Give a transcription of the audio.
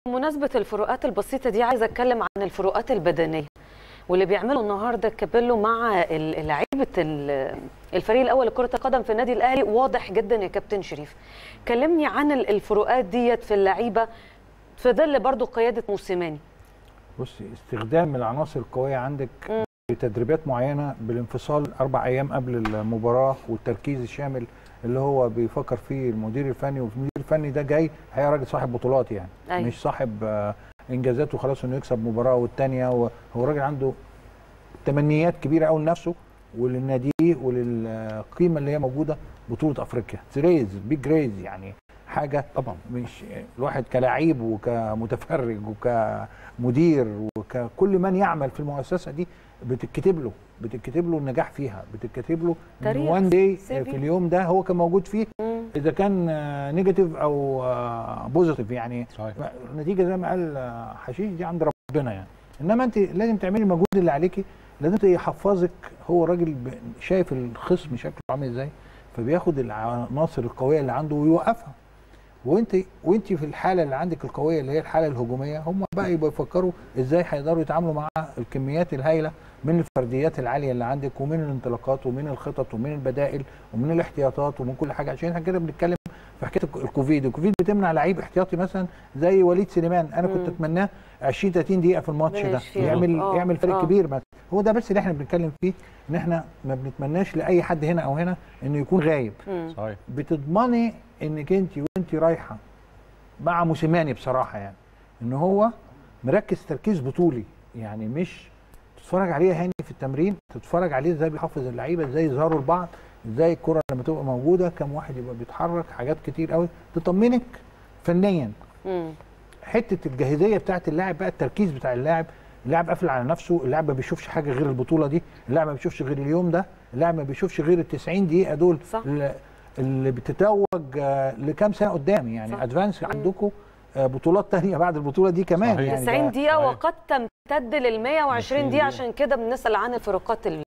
بمناسبة الفروقات البسيطة دي عايزة أتكلم عن الفروقات البدنية واللي بيعمله النهارده كابيلو مع ال- لعيبة ال- الفريق الأول لكرة القدم في النادي الأهلي واضح جدا يا كابتن شريف كلمني عن ال- الفروقات ديت في اللعيبة في ظل برضو قيادة موسيماني بصي استخدام العناصر القويه عندك مم. في تدريبات معينه بالانفصال اربع ايام قبل المباراه والتركيز الشامل اللي هو بيفكر فيه المدير الفني والمدير الفني ده جاي هي راجل صاحب بطولات يعني أيوة. مش صاحب آه، انجازات وخلاص انه يكسب مباراه والثانيه هو راجل عنده تمنيات كبيره قوي لنفسه وللنادي وللقيمه اللي هي موجوده بطوله افريقيا ريز بيج ريز يعني حاجه طبعا مش الواحد كلاعب وكمتفرج وكمدير وككل من يعمل في المؤسسه دي بتتكتب له بتتكتب له النجاح فيها بتتكتب له تاريخ، وان داي CV. في اليوم ده هو كان موجود فيه مم. اذا كان نيجاتيف او بوزيتيف يعني صحيح النتيجه زي ما قال آه، حشيش دي عند ربنا يعني انما انت لازم تعملي المجهود اللي عليكي لازم انت يحفظك هو الراجل ب- شايف الخصم شكله عامل ازاي فبياخد العناصر القويه اللي عنده ويوقفها وانت وانت في الحاله اللي عندك القويه اللي هي الحاله الهجوميه هم بقى يبقوا يفكروا ازاي هيقدروا يتعاملوا مع الكميات الهائله من الفرديات العاليه اللي عندك ومن الانطلاقات ومن الخطط ومن البدائل ومن الاحتياطات ومن كل حاجه عشان احنا كده بنتكلم في حكايه الك- الكوفيد الكوفيد بتمنع لعيب احتياطي مثلا زي وليد سليمان انا كنت مم. اتمناه 20 30 دقيقه في الماتش ده ماشي فيها. يعمل آه، يعمل فرق آه. كبير مثلا هو ده بس اللي احنا بنتكلم فيه ان احنا ما بنتمناش لاي حد هنا او هنا انه يكون غايب مم. صحيح بتضمني انك انت وانت رايحه مع موسيماني بصراحه يعني ان هو مركز تركيز بطولي يعني مش تتفرج عليه هاني في التمرين تتفرج عليه ازاي بيحفظ اللعيبه ازاي يظهروا لبعض ازاي الكره لما تبقى موجوده كم واحد يبقى بيتحرك حاجات كتير قوي تطمنك فنيا مم. حته الجاهزيه بتاعت اللاعب بقى التركيز بتاع اللاعب اللاعب قافل على نفسه اللاعب ما بيشوفش حاجه غير البطوله دي اللاعب ما بيشوفش غير اليوم ده اللاعب ما بيشوفش غير ال 90 دقيقه دول صح. اللي- اللي بتتوج آه، لكام سنه قدام يعني صح. ادفانس مم. عندكم آه، بطولات تانية بعد البطوله دي كمان صحيح. يعني 90 ده- دقيقة صحيح. وقد تمتد لل 120 دقيقة دقيقة. عشان كده بنسأل عن الفروقات ال-